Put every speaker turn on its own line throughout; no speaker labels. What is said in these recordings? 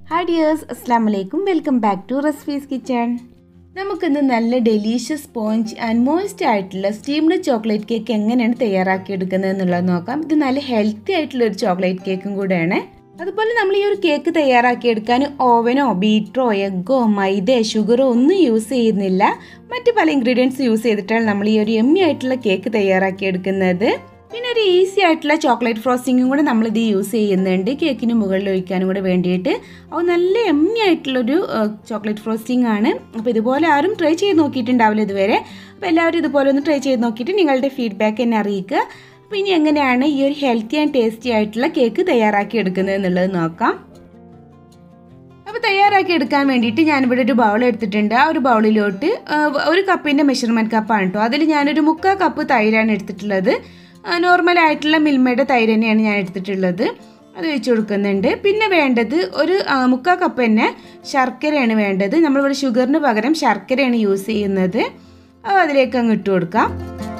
hi dears അസ്സാം വലൈക്കും welcome back to recipes kitchen നമുക്കിന്ന് നല്ല ഡെലീഷ്യസ് സ്പോഞ്ച് ആൻഡ് മോയിസ്റ്റ് ആയിട്ടുള്ള സ്റ്റീംഡ് ചോക്ലേറ്റ് കേക്ക് എങ്ങനെയാണ് തയ്യാറാക്കിയെടുക്കുന്നത് എന്നുള്ളത് നോക്കാം ഇത് നല്ല ഹെൽത്തി ആയിട്ടുള്ള ഒരു ചോക്ലേറ്റ് കേക്കും കൂടെയാണ് അതുപോലെ നമ്മൾ ഈ ഒരു കേക്ക് തയ്യാറാക്കിയെടുക്കാൻ ഓവനോ ബീറ്ററോ എഗ്ഗോ മൈദ ഷുഗറോ ഒന്നും യൂസ് ചെയ്യുന്നില്ല മറ്റ് പല ഇൻഗ്രീഡിയൻസ് യൂസ് ചെയ്തിട്ടാണ് നമ്മൾ ഈ ഒരു എമ്മി ആയിട്ടുള്ള കേക്ക് തയ്യാറാക്കിയെടുക്കുന്നത് പിന്നെ ഒരു ഈസി ആയിട്ടുള്ള ചോക്ലേറ്റ് ഫ്രോസ്റ്റിങ്ങും കൂടെ നമ്മളിത് യൂസ് ചെയ്യുന്നുണ്ട് കേക്കിന് മുകളിൽ ഒഴിക്കാനും കൂടെ വേണ്ടിയിട്ട് അത് നല്ല എമ്മി ആയിട്ടുള്ളൊരു ചോക്ലേറ്റ് ഫ്രോസ്റ്റിംഗ് ആണ് അപ്പോൾ ഇതുപോലെ ആരും ട്രൈ ചെയ്ത് നോക്കിയിട്ടുണ്ടാവില്ല ഇതുവരെ അപ്പോൾ എല്ലാവരും ഇതുപോലെ ഒന്ന് ട്രൈ ചെയ്ത് നോക്കിയിട്ട് നിങ്ങളുടെ ഫീഡ്ബാക്ക് എന്നെ അറിയിക്കുക അപ്പോൾ ഇനി എങ്ങനെയാണ് ഈ ഒരു ഹെൽത്തി ആൻഡ് ടേസ്റ്റി ആയിട്ടുള്ള കേക്ക് തയ്യാറാക്കി എടുക്കുന്നത് എന്നുള്ളത് നോക്കാം അപ്പോൾ തയ്യാറാക്കി എടുക്കാൻ വേണ്ടിയിട്ട് ഞാനിവിടെ ഒരു ബൗൾ എടുത്തിട്ടുണ്ട് ആ ഒരു ബൗളിലോട്ട് ഒരു കപ്പിൻ്റെ മെഷർമെൻറ്റ് കപ്പാണ് കേട്ടോ അതിൽ ഞാനൊരു മുക്കാൽ കപ്പ് തൈരാണ് എടുത്തിട്ടുള്ളത് നോർമൽ ആയിട്ടുള്ള മിൽമയുടെ തൈര് തന്നെയാണ് ഞാൻ എടുത്തിട്ടുള്ളത് അത് വെച്ച് കൊടുക്കുന്നുണ്ട് പിന്നെ വേണ്ടത് ഒരു മുക്കാൽ കപ്പ് തന്നെ ശർക്കരയാണ് വേണ്ടത് നമ്മളിവിടെ ഷുഗറിന് പകരം ശർക്കരയാണ് യൂസ് ചെയ്യുന്നത് അത് അതിലേക്ക് അങ്ങ് ഇട്ട് കൊടുക്കാം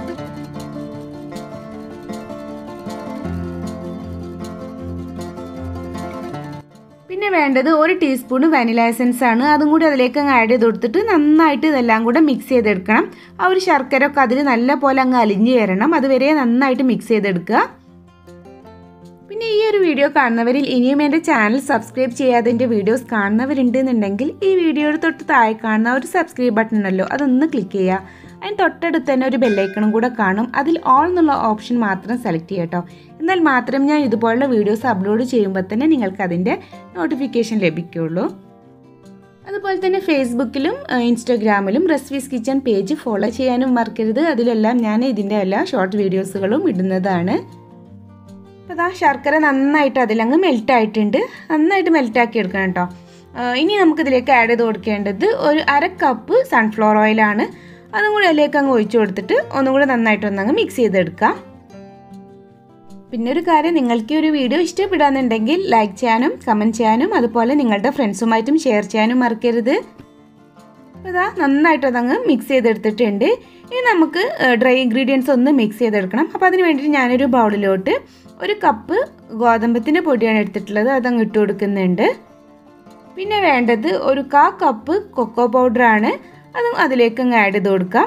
പിന്നെ വേണ്ടത് ഒരു ടീസ്പൂൺ വാനില എസൻസ് ആണ് അതും കൂടി അതിലേക്ക് അങ്ങ് ആഡ് ചെയ്ത് കൊടുത്തിട്ട് നന്നായിട്ട് ഇതെല്ലാം കൂടെ മിക്സ് ചെയ്തെടുക്കണം ആ ഒരു ശർക്കര ഒക്കെ അതിൽ നല്ല പോലെ അങ്ങ് അലിഞ്ഞ് വരണം അതുവരെ നന്നായിട്ട് മിക്സ് ചെയ്തെടുക്കുക പിന്നെ ഈ ഒരു വീഡിയോ കാണുന്നവരിൽ ഇനിയും എൻ്റെ ചാനൽ സബ്സ്ക്രൈബ് ചെയ്യാതെ എൻ്റെ വീഡിയോസ് കാണുന്നവരുണ്ടെന്നുണ്ടെങ്കിൽ ഈ വീഡിയോയുടെ തൊട്ട് താഴെ കാണുന്ന ഒരു സബ്സ്ക്രൈബ് ബട്ടൺ ഉണ്ടല്ലോ അതൊന്ന് ക്ലിക്ക് ചെയ്യുക അതിന് തൊട്ടടുത്ത് തന്നെ ഒരു ബെല്ലൈക്കണും കൂടെ കാണും അതിൽ ഓൾ എന്നുള്ള ഓപ്ഷൻ മാത്രം സെലക്ട് ചെയ്യുക കേട്ടോ എന്നാൽ മാത്രം ഞാൻ ഇതുപോലുള്ള വീഡിയോസ് അപ്ലോഡ് ചെയ്യുമ്പോൾ തന്നെ നിങ്ങൾക്ക് അതിൻ്റെ നോട്ടിഫിക്കേഷൻ ലഭിക്കുള്ളൂ അതുപോലെ തന്നെ ഫേസ്ബുക്കിലും ഇൻസ്റ്റാഗ്രാമിലും റെസിപ്പീസ് കിച്ചൺ പേജ് ഫോളോ ചെയ്യാനും മറക്കരുത് അതിലെല്ലാം ഞാൻ ഇതിൻ്റെ എല്ലാ ഷോർട്ട് വീഡിയോസുകളും ഇടുന്നതാണ് അപ്പോൾ അതാ ശർക്കര നന്നായിട്ട് അതിലങ്ങ് മെൽറ്റ് ആയിട്ടുണ്ട് നന്നായിട്ട് മെൽറ്റാക്കി എടുക്കണം കേട്ടോ ഇനി നമുക്കിതിലേക്ക് ആഡ് ചെയ്ത് കൊടുക്കേണ്ടത് ഒരു അര കപ്പ് സൺഫ്ലവർ ഓയിലാണ് അതും കൂടി അതിലേക്ക് അങ്ങ് ഒഴിച്ചു കൊടുത്തിട്ട് ഒന്നും കൂടി നന്നായിട്ട് ഒന്നങ്ങ് മിക്സ് ചെയ്തെടുക്കാം പിന്നെ ഒരു കാര്യം നിങ്ങൾക്ക് ഒരു വീഡിയോ ഇഷ്ടപ്പെടാന്നുണ്ടെങ്കിൽ ലൈക്ക് ചെയ്യാനും കമൻറ്റ് ചെയ്യാനും അതുപോലെ നിങ്ങളുടെ ഫ്രണ്ട്സുമായിട്ടും ഷെയർ ചെയ്യാനും മറക്കരുത് അതാ നന്നായിട്ട് അതങ്ങ് മിക്സ് ചെയ്തെടുത്തിട്ടുണ്ട് ഇനി നമുക്ക് ഡ്രൈ ഇൻഗ്രീഡിയൻസ് ഒന്ന് മിക്സ് ചെയ്തെടുക്കണം അപ്പോൾ അതിന് വേണ്ടിയിട്ട് ഞാനൊരു ബൗളിലോട്ട് ഒരു കപ്പ് ഗോതമ്പത്തിൻ്റെ പൊടിയാണ് എടുത്തിട്ടുള്ളത് അതങ്ങ് ഇട്ട് കൊടുക്കുന്നുണ്ട് പിന്നെ വേണ്ടത് ഒരു കാ കപ്പ് കൊക്കോ പൗഡറാണ് അതും അതിലേക്ക് അങ്ങ് ആഡ് ചെയ്ത് കൊടുക്കാം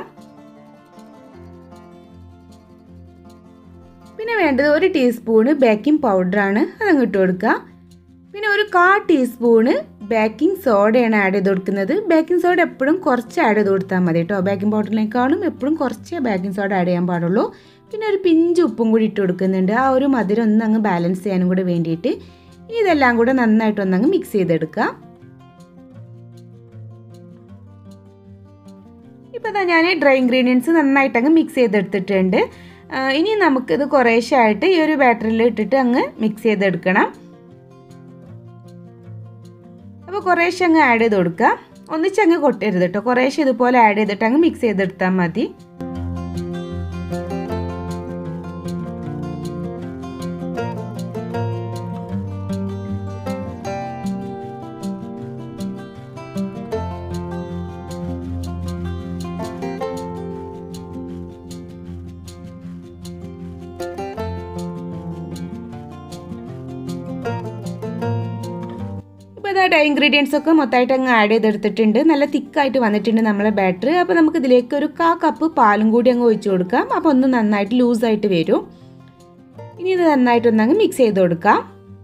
പിന്നെ വേണ്ടത് ഒരു ടീസ്പൂണ് ബേക്കിംഗ് പൗഡറാണ് അതങ്ങ് ഇട്ട് കൊടുക്കുക പിന്നെ ഒരു കാ ടീസ്പൂണ് ബേക്കിംഗ് സോഡയാണ് ആഡ് ചെയ്ത് കൊടുക്കുന്നത് ബേക്കിംഗ് സോഡ എപ്പോഴും കുറച്ച് ആഡ് ചെയ്ത് കൊടുത്താൽ മതി കേട്ടോ ബേക്കിംഗ് പൗഡറിനേക്കാളും എപ്പോഴും കുറച്ച് ബേക്കിംഗ് സോഡ ആഡ് ചെയ്യാൻ പാടുള്ളൂ പിന്നെ ഒരു പിഞ്ച് ഉപ്പും കൂടി ഇട്ട് കൊടുക്കുന്നുണ്ട് ആ ഒരു മധുരം ഒന്ന് അങ്ങ് ബാലൻസ് ചെയ്യാനും കൂടെ വേണ്ടിയിട്ട് ഇതെല്ലാം കൂടെ നന്നായിട്ട് ഒന്നങ്ങ് മിക്സ് ചെയ്തെടുക്കുക ഇപ്പോൾ ഇതാ ഞാൻ ഡ്രൈ ഇൻഗ്രീഡിയൻസ് നന്നായിട്ട് അങ്ങ് മിക്സ് ചെയ്തെടുത്തിട്ടുണ്ട് ഇനി നമുക്കിത് കുറേശ്ശായിട്ട് ഈ ഒരു ബാറ്ററിൽ ഇട്ടിട്ട് അങ്ങ് മിക്സ് ചെയ്തെടുക്കണം അപ്പോൾ കുറേശ്ശെ അങ്ങ് ആഡ് ചെയ്ത് കൊടുക്കുക ഒന്നിച്ചങ്ങ് കൊട്ടരുത് കേട്ടോ കുറേശ്ശെ ഇതുപോലെ ആഡ് ചെയ്തിട്ട് അങ്ങ് മിക്സ് ചെയ്തെടുത്താൽ മതി ഇപ്പോൾ ഇതാ ഇൻഗ്രീഡിയൻസ് ഒക്കെ മൊത്തമായിട്ട് അങ്ങ് ആഡ് ചെയ്തെടുത്തിട്ടുണ്ട് നല്ല തിക്കായിട്ട് വന്നിട്ടുണ്ട് നമ്മളെ ബാറ്ററി അപ്പോൾ നമുക്ക് ഇതിലേക്ക് ഒരു കാ കപ്പ് പാലും കൂടി അങ്ങ് ഒഴിച്ചു കൊടുക്കാം അപ്പോൾ ഒന്ന് നന്നായിട്ട് ലൂസായിട്ട് വരും ഇനി ഇത് നന്നായിട്ടൊന്ന് അങ്ങ് മിക്സ് ചെയ്ത് കൊടുക്കാം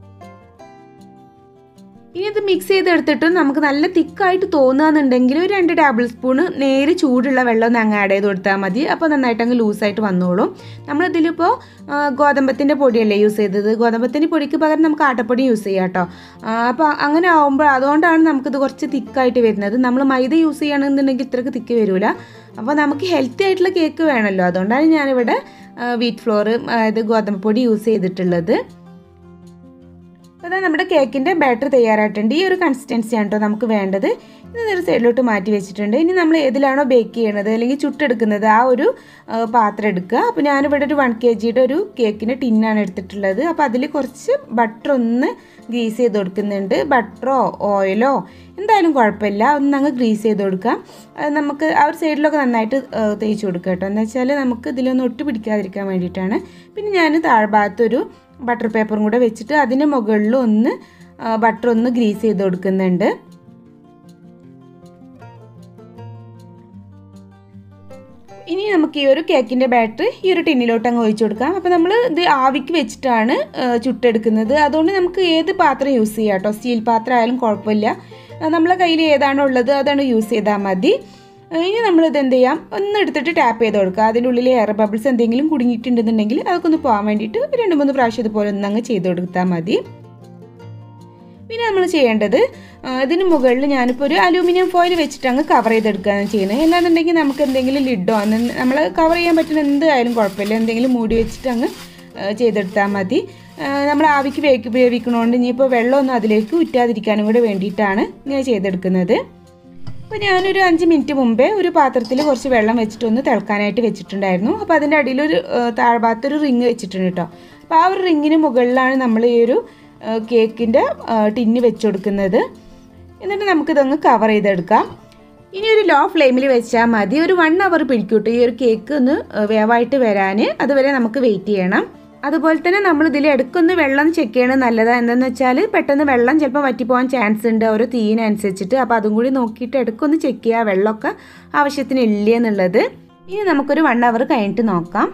ഇനി ഇത് മിക്സ് ചെയ്തെടുത്തിട്ട് നമുക്ക് നല്ല തിക്കായിട്ട് തോന്നുകയെന്നുണ്ടെങ്കിൽ ഒരു രണ്ട് ടേബിൾ സ്പൂണ് നേരെ ചൂടുള്ള വെള്ളം ഒന്ന് അങ്ങ് ആഡ് ചെയ്ത് കൊടുത്താൽ മതി അപ്പോൾ നന്നായിട്ട് അങ്ങ് ലൂസായിട്ട് വന്നോളും നമ്മളിതിലിപ്പോൾ ഗോതമ്പത്തിൻ്റെ പൊടിയല്ലേ യൂസ് ചെയ്തത് ഗോതമ്പത്തിൻ്റെ പൊടിക്ക് പകരം നമുക്ക് ആട്ടപ്പൊടി യൂസ് ചെയ്യാം കേട്ടോ അപ്പോൾ അങ്ങനെ ആകുമ്പോൾ അതുകൊണ്ടാണ് നമുക്കിത് കുറച്ച് തിക്കായിട്ട് വരുന്നത് നമ്മൾ മൈദ യൂസ് ചെയ്യണമെന്നുണ്ടെങ്കിൽ ഇത്രയ്ക്ക് തിക്ക് വരില്ല അപ്പോൾ നമുക്ക് ഹെൽത്തി ആയിട്ടുള്ള കേക്ക് വേണമല്ലോ അതുകൊണ്ടാണ് ഞാനിവിടെ വീറ്റ് ഫ്ലോർ അതായത് ഗോതമ്പ് പൊടി യൂസ് ചെയ്തിട്ടുള്ളത് അപ്പോൾ നമ്മുടെ കേക്കിൻ്റെ ബാറ്റർ തയ്യാറായിട്ടുണ്ട് ഈ ഒരു കൺസിസ്റ്റൻസിയാണ് കേട്ടോ നമുക്ക് വേണ്ടത് ഇത് ഒരു സൈഡിലോട്ട് മാറ്റി വെച്ചിട്ടുണ്ട് ഇനി നമ്മൾ ഏതിലാണോ ബേക്ക് ചെയ്യണത് അല്ലെങ്കിൽ ചുട്ടെടുക്കുന്നത് ആ ഒരു പാത്രം എടുക്കുക അപ്പോൾ ഞാനിവിടെ ഒരു വൺ കെ ജിയുടെ ഒരു കേക്കിൻ്റെ ടിന്നാണ് എടുത്തിട്ടുള്ളത് അപ്പോൾ അതിൽ കുറച്ച് ബട്ടർ ഒന്ന് ഗ്രീസ് ചെയ്ത് കൊടുക്കുന്നുണ്ട് ബട്ടറോ ഓയിലോ എന്തായാലും കുഴപ്പമില്ല ഒന്ന് അങ്ങ് ഗ്രീസ് ചെയ്ത് കൊടുക്കാം അത് നമുക്ക് ആ ഒരു സൈഡിലൊക്കെ നന്നായിട്ട് തേച്ച് കൊടുക്കുക കേട്ടോ എന്ന് വെച്ചാൽ നമുക്ക് ഇതിലൊന്നും ഒട്ട് പിടിക്കാതിരിക്കാൻ വേണ്ടിയിട്ടാണ് പിന്നെ ഞാൻ താഴ്ഭാഗത്തൊരു ബട്ടർ പേപ്പറും കൂടെ വെച്ചിട്ട് അതിന് മുകളിൽ ഒന്ന് ബട്ടർ ഒന്ന് ഗ്രീസ് ചെയ്ത് കൊടുക്കുന്നുണ്ട് ഇനി നമുക്ക് ഈ ഒരു കേക്കിൻ്റെ ബാറ്റർ ഈ ഒരു ടിന്നിലോട്ട് അങ്ങ് ഒഴിച്ചു കൊടുക്കാം അപ്പോൾ നമ്മൾ ഇത് ആവിക്ക് വെച്ചിട്ടാണ് ചുട്ടെടുക്കുന്നത് അതുകൊണ്ട് നമുക്ക് ഏത് പാത്രം യൂസ് ചെയ്യാം കേട്ടോ സ്റ്റീൽ പാത്രം ആയാലും കുഴപ്പമില്ല നമ്മളെ കയ്യിൽ ഏതാണോ ഉള്ളത് അതാണ് യൂസ് ചെയ്താൽ മതി ഇനി നമ്മളിത് എന്ത് ചെയ്യാം ഒന്ന് എടുത്തിട്ട് ടാപ്പ് ചെയ്ത് കൊടുക്കുക അതിൻ്റെ ഉള്ളിൽ എയർ ബബിൾസ് എന്തെങ്കിലും കുടുങ്ങിയിട്ടുണ്ടെന്നുണ്ടെങ്കിൽ അതൊക്കെ ഒന്ന് പോകാൻ വേണ്ടിയിട്ട് രണ്ട് മൂന്ന് പ്രാവശ്യം ഇതുപോലെ ഒന്ന് അങ്ങ് ചെയ്ത് കൊടുത്താൽ മതി പിന്നെ നമ്മൾ ചെയ്യേണ്ടത് ഇതിന് മുകളിൽ ഞാനിപ്പോൾ ഒരു അലൂമിനിയം ഫോയിൽ വെച്ചിട്ട് അങ്ങ് കവർ ചെയ്തെടുക്കുകയാണ് ചെയ്യുന്നത് അല്ലാന്നുണ്ടെങ്കിൽ നമുക്ക് എന്തെങ്കിലും ലിഡോ നമ്മൾ കവർ ചെയ്യാൻ പറ്റുന്ന എന്തായാലും കുഴപ്പമില്ല എന്തെങ്കിലും മൂടി വെച്ചിട്ട് അങ്ങ് ചെയ്തെടുത്താൽ മതി നമ്മൾ ആവിക്ക് വേവിക്ക് വേവിക്കണോണ്ട് ഇനിയിപ്പോൾ വെള്ളമൊന്നും അതിലേക്ക് ഉറ്റാതിരിക്കാനും കൂടെ വേണ്ടിയിട്ടാണ് ഇങ്ങനെ ചെയ്തെടുക്കുന്നത് അപ്പോൾ ഞാനൊരു അഞ്ച് മിനിറ്റ് മുമ്പേ ഒരു പാത്രത്തിൽ കുറച്ച് വെള്ളം വെച്ചിട്ടൊന്ന് തിളക്കാനായിട്ട് വെച്ചിട്ടുണ്ടായിരുന്നു അപ്പോൾ അതിൻ്റെ അടിയിലൊരു താഴ്ഭാഗത്തൊരു റിങ് വെച്ചിട്ടുണ്ട് കേട്ടോ അപ്പോൾ ആ ഒരു റിങ്ങിന് മുകളിലാണ് നമ്മൾ ഈ ഒരു കേക്കിൻ്റെ ടിന്ന് വെച്ച് കൊടുക്കുന്നത് എന്നിട്ട് നമുക്കിതൊന്ന് കവർ ചെയ്തെടുക്കാം ഇനി ഒരു ലോ ഫ്ലെയിമിൽ വെച്ചാൽ മതി ഒരു വൺ അവർ പിടിക്കൂട്ടോ ഈ ഒരു കേക്ക് ഒന്ന് വേവായിട്ട് വരാൻ അതുവരെ നമുക്ക് വെയിറ്റ് ചെയ്യണം അതുപോലെ തന്നെ നമ്മൾ ഇതിൽ ഇടയ്ക്കൊന്ന് വെള്ളം ചെക്ക് ചെയ്യണത് നല്ലതാണ് എന്താണെന്ന് വെച്ചാൽ പെട്ടെന്ന് വെള്ളം ചിലപ്പോൾ വറ്റിപ്പോകാൻ ചാൻസ് ഉണ്ട് ഓരോ തീയിനനുസരിച്ചിട്ട് അപ്പോൾ അതും കൂടി നോക്കിയിട്ട് ഇടയ്ക്കൊന്ന് ചെക്ക് ചെയ്യുക വെള്ളമൊക്കെ ആവശ്യത്തിന് ഇല്ല എന്നുള്ളത് ഇനി നമുക്കൊരു വൺ അവർ കഴിഞ്ഞിട്ട് നോക്കാം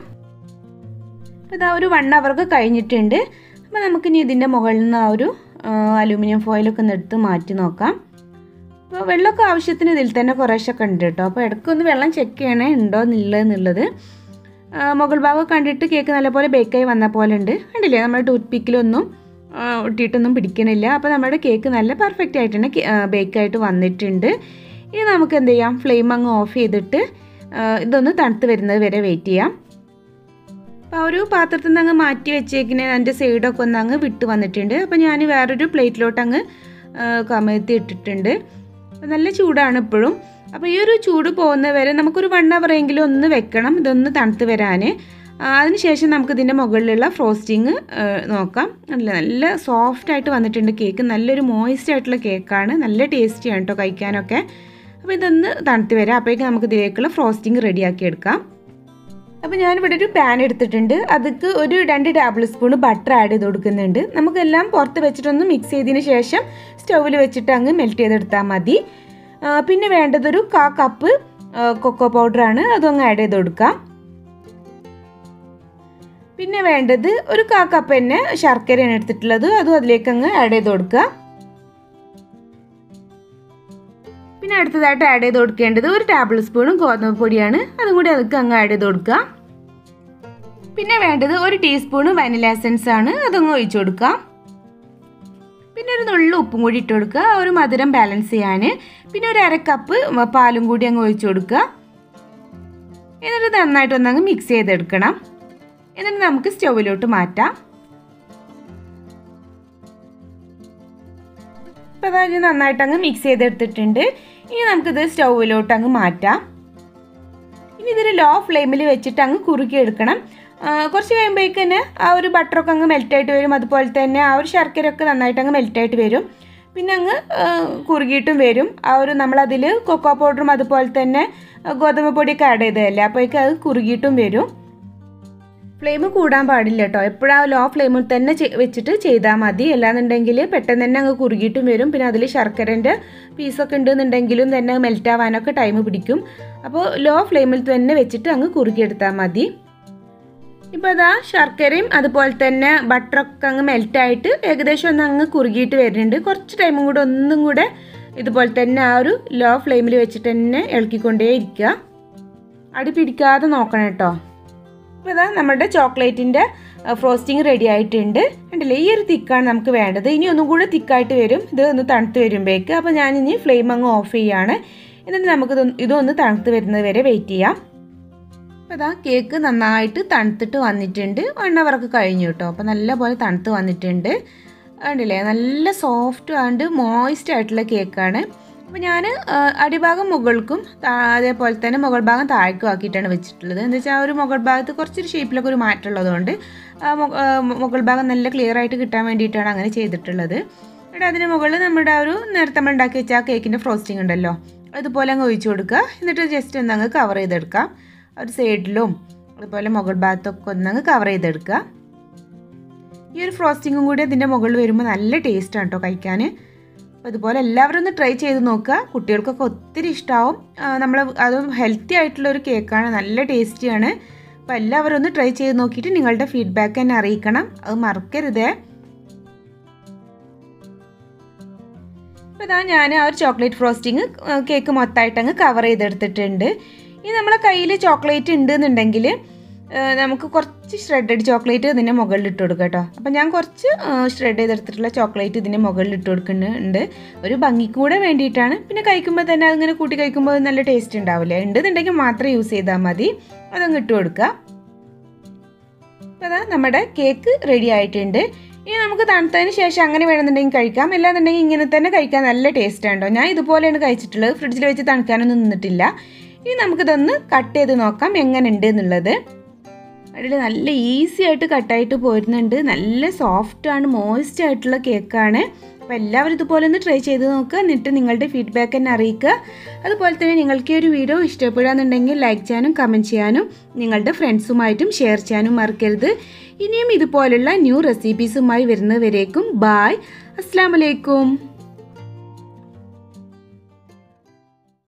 അപ്പോൾ ഇതാ ഒരു വൺ അവർക്ക് കഴിഞ്ഞിട്ടുണ്ട് അപ്പോൾ നമുക്കിനി ഇതിൻ്റെ മുകളിൽ നിന്ന് ആ ഒരു അലൂമിനിയം ഫോയിലൊക്കെ ഒന്ന് എടുത്ത് മാറ്റി നോക്കാം അപ്പോൾ വെള്ളമൊക്കെ ആവശ്യത്തിന് ഇതിൽ തന്നെ കുറേശ്ശൊക്കെ ഉണ്ട് കേട്ടോ അപ്പോൾ ഇടയ്ക്കൊന്ന് വെള്ളം ചെക്ക് ചെയ്യണേ ഉണ്ടോ എന്നില്ല എന്നുള്ളത് മുകൾ ഭാഗം കണ്ടിട്ട് കേക്ക് നല്ലപോലെ ബേക്കായി വന്ന പോലെ ഉണ്ട് കണ്ടില്ലേ നമ്മുടെ ടൂത്ത് പിക്കിലൊന്നും ഒട്ടിയിട്ടൊന്നും പിടിക്കണില്ല അപ്പോൾ നമ്മുടെ കേക്ക് നല്ല പെർഫെക്റ്റ് ആയിട്ട് തന്നെ ബേക്കായിട്ട് വന്നിട്ടുണ്ട് ഇനി നമുക്ക് എന്ത് ചെയ്യാം ഫ്ലെയിം അങ്ങ് ഓഫ് ചെയ്തിട്ട് ഇതൊന്ന് തണുത്ത് വരുന്നത് വരെ വെയിറ്റ് ചെയ്യാം അപ്പോൾ ആ ഒരു പാത്രത്തിൽ നിന്ന് അങ്ങ് മാറ്റി വെച്ചേക്കിന് അതിൻ്റെ സൈഡൊക്കെ ഒന്ന് അങ്ങ് വിട്ട് വന്നിട്ടുണ്ട് അപ്പോൾ ഞാൻ വേറൊരു പ്ലേറ്റിലോട്ട് അങ്ങ് കമഴ്ത്തി ഇട്ടിട്ടുണ്ട് നല്ല ചൂടാണ് ഇപ്പോഴും അപ്പോൾ ഈ ഒരു ചൂട് പോകുന്ന വരെ നമുക്കൊരു വൺ അവർ എങ്കിലും ഒന്ന് വെക്കണം ഇതൊന്ന് തണുത്ത് വരാൻ അതിനുശേഷം നമുക്ക് ഇതിൻ്റെ മുകളിലുള്ള ഫ്രോസ്റ്റിങ് നോക്കാം നല്ല നല്ല സോഫ്റ്റ് ആയിട്ട് വന്നിട്ടുണ്ട് കേക്ക് നല്ലൊരു മോയിസ്റ്റ് ആയിട്ടുള്ള കേക്കാണ് നല്ല ടേസ്റ്റിയാണ് കേട്ടോ കഴിക്കാനൊക്കെ അപ്പോൾ ഇതൊന്ന് തണുത്ത് വരാം അപ്പോഴേക്കും നമുക്ക് ഇതിലേക്കുള്ള ഫ്രോസ്റ്റിംഗ് റെഡിയാക്കി എടുക്കാം അപ്പോൾ ഞാനിവിടെ ഒരു പാൻ എടുത്തിട്ടുണ്ട് അതിക്ക് ഒരു രണ്ട് ടേബിൾ സ്പൂൺ ബട്ടർ ആഡ് ചെയ്ത് കൊടുക്കുന്നുണ്ട് നമുക്കെല്ലാം പുറത്ത് വെച്ചിട്ടൊന്ന് മിക്സ് ചെയ്തതിന് ശേഷം സ്റ്റൗവിൽ വെച്ചിട്ട് അങ്ങ് മെൽറ്റ് ചെയ്തെടുത്താൽ മതി പിന്നെ വേണ്ടതൊരു കാ കപ്പ് കൊക്കോ പൗഡറാണ് അതൊന്ന് ആഡ് ചെയ്ത് കൊടുക്കാം പിന്നെ വേണ്ടത് ഒരു കാ കപ്പ് തന്നെ ശർക്കരയാണ് എടുത്തിട്ടുള്ളത് അതും അതിലേക്ക് അങ്ങ് ആഡ് ചെയ്ത് കൊടുക്കുക പിന്നെ അടുത്തതായിട്ട് ആഡ് ചെയ്ത് കൊടുക്കേണ്ടത് ഒരു ടേബിൾ സ്പൂണും ഗോതമ്പ് പൊടിയാണ് അതും കൂടി അതൊക്കെ അങ്ങ് ആഡ് ചെയ്ത് കൊടുക്കുക പിന്നെ വേണ്ടത് ഒരു ടീസ്പൂണ് വനില എസൻസ് ആണ് അതങ്ങ് ഒഴിച്ചു കൊടുക്കാം പിന്നെ ഒരു നുള്ളു ഉപ്പും കൂടി ഇട്ട് കൊടുക്കുക ഒരു മധുരം ബാലൻസ് ചെയ്യാൻ പിന്നെ ഒരു അര കപ്പ് പാലും കൂടി അങ്ങ് ഒഴിച്ചു കൊടുക്കുക എന്നിട്ട് നന്നായിട്ട് ഒന്നങ്ങ് മിക്സ് ചെയ്തെടുക്കണം എന്നിട്ട് നമുക്ക് സ്റ്റൗവിലോട്ട് മാറ്റാം ഇപ്പം അതായത് നന്നായിട്ട് അങ്ങ് മിക്സ് ചെയ്തെടുത്തിട്ടുണ്ട് ഇനി നമുക്കിത് സ്റ്റൗവിലോട്ട് അങ്ങ് മാറ്റാം ഇനി ഇതൊരു ലോ ഫ്ലെയിമിൽ വെച്ചിട്ട് അങ്ങ് കുറുക്കി എടുക്കണം കുറച്ച് കഴിയുമ്പോഴേക്ക് തന്നെ ആ ഒരു ബട്ടറൊക്കെ അങ്ങ് മെൽറ്റായിട്ട് വരും അതുപോലെ തന്നെ ആ ഒരു ശർക്കരയൊക്കെ നന്നായിട്ട് അങ്ങ് മെൽറ്റായിട്ട് വരും പിന്നെ അങ്ങ് കുറുകിയിട്ടും വരും ആ ഒരു നമ്മളതിൽ കൊക്കോ പൗഡറും അതുപോലെ തന്നെ ഗോതമ്പ് പൊടിയൊക്കെ ആഡ് ചെയ്തതല്ലേ അപ്പോഴേക്ക് അത് കുറുകിയിട്ടും വരും ഫ്ലെയിം കൂടാൻ പാടില്ല കേട്ടോ എപ്പോഴും ആ ലോ ഫ്ലെയിമിൽ തന്നെ വെച്ചിട്ട് ചെയ്താൽ മതി അല്ലാന്നുണ്ടെങ്കിൽ പെട്ടെന്ന് തന്നെ അങ്ങ് കുറുകിയിട്ടും വരും പിന്നെ അതിൽ ശർക്കരൻ്റെ പീസൊക്കെ ഉണ്ടെന്നുണ്ടെങ്കിലും തന്നെ മെൽറ്റ് ആവാനൊക്കെ ടൈം പിടിക്കും അപ്പോൾ ലോ ഫ്ലെയിമിൽ തന്നെ വെച്ചിട്ട് അങ്ങ് കുറുകിയെടുത്താൽ മതി ഇപ്പോൾ അതാ ശർക്കരയും അതുപോലെ തന്നെ ബട്ടറൊക്കെ അങ്ങ് മെൽറ്റായിട്ട് ഏകദേശം ഒന്ന് അങ്ങ് കുറുകിയിട്ട് വരുന്നുണ്ട് കുറച്ച് ടൈമും കൂടെ ഒന്നും കൂടെ ഇതുപോലെ തന്നെ ആ ഒരു ലോ ഫ്ലെയിമിൽ വെച്ചിട്ട് തന്നെ ഇളക്കിക്കൊണ്ടേ ഇരിക്കുക അടി പിടിക്കാതെ നോക്കണം കേട്ടോ അപ്പോൾ ഇതാ നമ്മുടെ ചോക്ലേറ്റിൻ്റെ ഫ്രോസ്റ്റിംഗ് റെഡി ആയിട്ടുണ്ട് കണ്ടില്ലേ ഈ ഒരു തിക്കാണ് നമുക്ക് വേണ്ടത് ഇനി ഒന്നും കൂടെ തിക്കായിട്ട് വരും ഇത് ഒന്ന് തണുത്ത് വരുമ്പോഴേക്ക് അപ്പോൾ ഞാൻ ഇനി ഫ്ലെയിം അങ്ങ് ഓഫ് ചെയ്യാണ് എന്നിട്ട് നമുക്ക് ഇതൊന്ന് തണുത്ത് വരുന്നത് വരെ വെയിറ്റ് ചെയ്യാം അപ്പോൾ ഇതാ കേക്ക് നന്നായിട്ട് തണുത്തിട്ട് വന്നിട്ടുണ്ട് വൺ അവറൊക്കെ കഴിഞ്ഞു കേട്ടോ അപ്പോൾ നല്ലപോലെ തണുത്ത് വന്നിട്ടുണ്ട് കണ്ടില്ലേ നല്ല സോഫ്റ്റ് ആൻഡ് മോയിസ്റ്റ് ആയിട്ടുള്ള കേക്കാണ് അപ്പോൾ ഞാൻ അടിഭാഗം മുകൾക്കും അതേപോലെ തന്നെ മുകൾ ഭാഗം താഴേക്കും ആക്കിയിട്ടാണ് വെച്ചിട്ടുള്ളത് എന്താ വെച്ചാൽ ആ ഒരു മുകൾ ഭാഗത്ത് കുറച്ചൊരു ഷേപ്പിലൊക്കെ ഒരു മാറ്റം ഉള്ളതുകൊണ്ട് മുകൾ ഭാഗം നല്ല ക്ലിയർ ആയിട്ട് കിട്ടാൻ വേണ്ടിയിട്ടാണ് അങ്ങനെ ചെയ്തിട്ടുള്ളത് ഇവിടെ അതിന് മുകളിൽ നമ്മുടെ ഒരു നേരത്തെ നമ്മൾ ഉണ്ടാക്കി വെച്ച ആ കേക്കിൻ്റെ ഫ്രോസ്റ്റിംഗ് ഉണ്ടല്ലോ അതുപോലെ അങ്ങ് ഒഴിച്ചു കൊടുക്കുക എന്നിട്ട് ജസ്റ്റ് ഒന്ന് അങ്ങ് കവർ ചെയ്തെടുക്കാം ഒരു സൈഡിലും അതുപോലെ മുകൾ ഭാഗത്തൊക്കെ ഒന്നങ്ങ് കവർ ചെയ്തെടുക്കുക ഈ ഒരു ഫ്രോസ്റ്റിങ്ങും കൂടി അതിൻ്റെ മുകളിൽ വരുമ്പോൾ നല്ല ടേസ്റ്റാണ് കേട്ടോ കഴിക്കാൻ അപ്പോൾ ഇതുപോലെ എല്ലാവരും ഒന്ന് ട്രൈ ചെയ്ത് നോക്കുക കുട്ടികൾക്കൊക്കെ ഒത്തിരി ഇഷ്ടമാവും നമ്മൾ അത് ഹെൽത്തി ആയിട്ടുള്ള ഒരു കേക്കാണ് നല്ല ടേസ്റ്റിയാണ് അപ്പോൾ എല്ലാവരും ഒന്ന് ട്രൈ ചെയ്ത് നോക്കിയിട്ട് നിങ്ങളുടെ ഫീഡ്ബാക്ക് എന്നെ അറിയിക്കണം അത് മറക്കരുതേ അപ്പോൾ ഇതാ ഞാൻ ആ ഒരു ചോക്ലേറ്റ് ഫ്രോസ്റ്റിങ് കേക്ക് മൊത്തമായിട്ട് അങ്ങ് കവർ ചെയ്തെടുത്തിട്ടുണ്ട് ഇനി നമ്മളെ കയ്യിൽ ചോക്ലേറ്റ് ഉണ്ടെന്നുണ്ടെങ്കിൽ നമുക്ക് കുറച്ച് ഷ്രെഡഡ് ചോക്ലേറ്റ് ഇതിൻ്റെ മുകളിൽ ഇട്ട് കൊടുക്കുക കേട്ടോ അപ്പോൾ ഞാൻ കുറച്ച് ഷ്രെഡ് ചെയ്തെടുത്തിട്ടുള്ള ചോക്ലേറ്റ് ഇതിൻ്റെ മുകളിൽ ഇട്ട് കൊടുക്കുന്നുണ്ട് ഒരു ഭംഗിക്ക് കൂടെ വേണ്ടിയിട്ടാണ് പിന്നെ കഴിക്കുമ്പോൾ തന്നെ അതിങ്ങനെ കൂട്ടി കഴിക്കുമ്പോൾ നല്ല ടേസ്റ്റ് ഉണ്ടാവില്ലേ ഉണ്ടെന്നുണ്ടെങ്കിൽ മാത്രം യൂസ് ചെയ്താൽ മതി അതങ്ങ് ഇട്ട് കൊടുക്കുക അപ്പോൾ അതാ നമ്മുടെ കേക്ക് റെഡി ആയിട്ടുണ്ട് ഇനി നമുക്ക് തണുത്തതിന് ശേഷം അങ്ങനെ വേണമെന്നുണ്ടെങ്കിൽ കഴിക്കാം അല്ലാന്നുണ്ടെങ്കിൽ ഇങ്ങനെ തന്നെ കഴിക്കാൻ നല്ല ടേസ്റ്റ് ഉണ്ടോ ഞാൻ ഇതുപോലെയാണ് കഴിച്ചിട്ടുള്ളത് ഫ്രിഡ്ജിൽ വെച്ച് തണുക്കാനൊന്നും നിന്നിട്ടില്ല ഇനി നമുക്കിതൊന്ന് കട്ട് ചെയ്ത് നോക്കാം എങ്ങനെ ഉണ്ട് എന്നുള്ളത് അതിൽ നല്ല ഈസി ആയിട്ട് കട്ടായിട്ട് പോരുന്നുണ്ട് നല്ല സോഫ്റ്റാണ് മോയിസ്റ്റ് ആയിട്ടുള്ള കേക്കാണ് അപ്പോൾ എല്ലാവരും ഇതുപോലെ ഒന്ന് ട്രൈ ചെയ്ത് നോക്കുക എന്നിട്ട് നിങ്ങളുടെ ഫീഡ്ബാക്ക് എന്നെ അറിയിക്കുക അതുപോലെ തന്നെ നിങ്ങൾക്ക് ഈ ഒരു വീഡിയോ ഇഷ്ടപ്പെടുകയെന്നുണ്ടെങ്കിൽ ലൈക്ക് ചെയ്യാനും കമൻറ്റ് ചെയ്യാനും നിങ്ങളുടെ ഫ്രണ്ട്സുമായിട്ടും ഷെയർ ചെയ്യാനും മറക്കരുത് ഇനിയും ഇതുപോലുള്ള ന്യൂ റെസിപ്പീസുമായി വരുന്നവരേക്കും ബായ് അസ്സാം വലൈക്കും